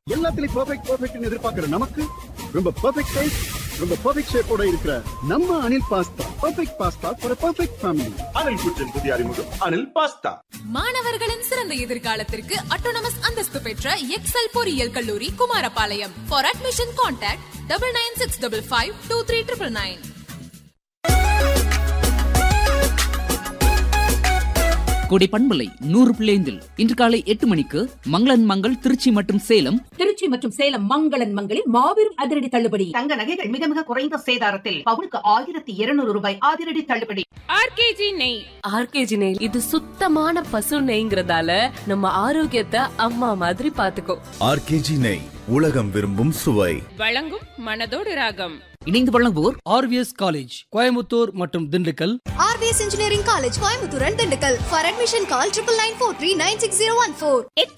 எல்லாத்துலயும் பெர்ஃபெக்ட் பெர்ஃபெக்ட்னு எதிர்பார்க்கிற நமக்கு ரொம்ப பெர்ஃபெக்ட் டேஸ்ட் ரொம்ப பெர்ஃபெக்ட் ஷேப்போட இருக்கிற நம்ம Anil pasta perfect pasta for perfect family Anil kitchen புதிய அறிமுகம் அனில் பாஸ்தா மாணவர்களின் சிறந்த எதிர்காலத்திற்கு அட்டோனமஸ் அந்தஸ்து பெற்ற எக்ஸல் பொறியியல் கல்லூரி Kumarapalayam for admission contact double nine six double five two three triple nine Kodai பண்பலை நூறு பிள்ளைந்தில் இன்று காலை எட்டு மணிக்கு மங்களன் மங்கள் திருச்சி மற்றும் சேலம் திருச்சி மற்றும் சேலம் மங்களன் மங்களில் மாபெரும் அதிரடி தள்ளுபடி தங்க நகைகள் மிக மிக குறைந்த சேதாரத்தில் பவுனுக்கு ஆயிரத்தி இருநூறு ரூபாய் அதிரடி தள்ளுபடி ஆர்கேஜி நெய் ஆர்கேஜி நெய் இது சுத்தமான பசு நெய்ங்கிறதால நம்ம ஆரோக்கியத்தை அம்மா மாதிரி பாத்துக்கோ ஆர்கேஜி நெய் உலகம் விரும்பும் சுவை வழங்கும் மனதோடு ராகம் இணைந்து வழங்குவோர் ஆர்விஎஸ் காலேஜ் கோயம்புத்தூர் மற்றும் Dindigul RVS engineering college Coimbatore and Dindigul for admission call triple nine four three nine six zero one four